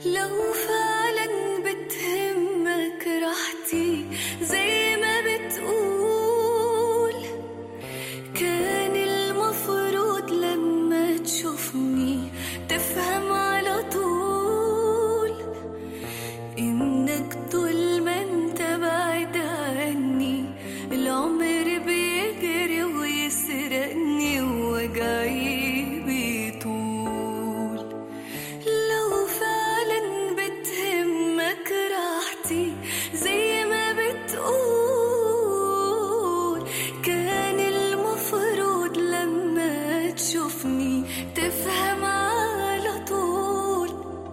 لو فعلا بتهمك راحتي زي ما بتقول كان المفروض لما تشوفني تفهم على طول إنك طول ما انت بعيد عني العمر بيجري ويسرقني ووجعي بيطول لو فعلا بتهمك راحتي زي ما بتقول كان المفروض لما تشوفني تفهم على طول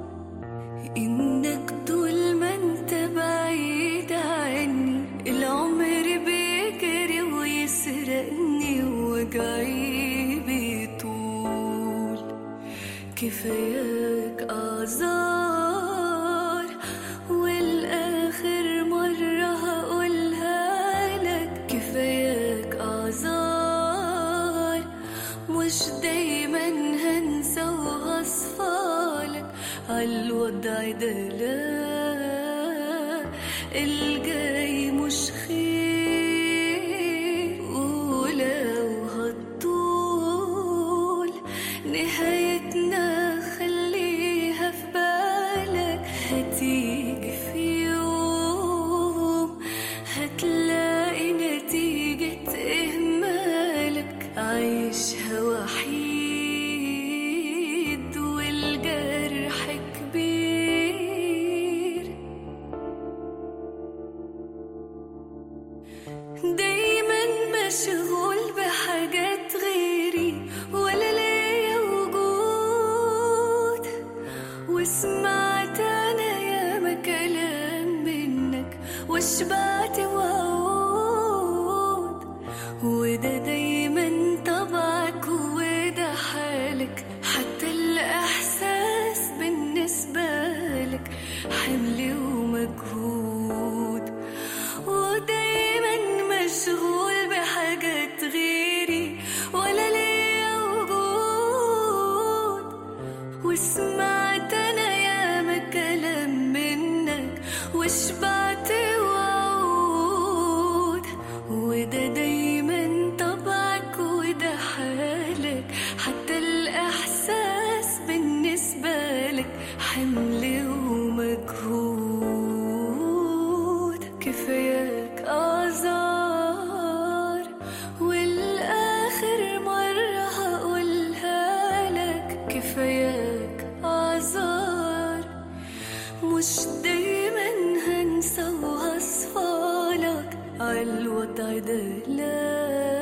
إنك طول ما انت بعيد عني العمر بيجري ويسرقني ووجعي بيطول كفاياك أعذار والآخر مرة هقولها لك كفاياك أعذار مش دايما هنسى وهصفالك عالوضع ده لا الجاي مش خير ولو هتطول نهايتنا خليها في بالك هتيجي في يوم هتلاقي نتيجة إهمالك عايشها وحيد والجرح كبير دايما مشغول بحاجات غيري ولا ليا وجود وسمعت انا ياما كلام منك وشبعت وعود وده دايما طبعك وده حالك حتى الاحساس بالنسبه لك حمل ومجهود ودايما مشغول بحاجات غيري ولا ليا وجود وسمعت انا ياما كلام منك وشبعت وعود وده دايما طبعك وده حالك حتى الاحساس بالنسبه لك حمل ومجهود كفاياك اعذار والاخر مره هقولها لك كفاياك اعذار مش دايما هنسى وهصفالك عالوضع ده لا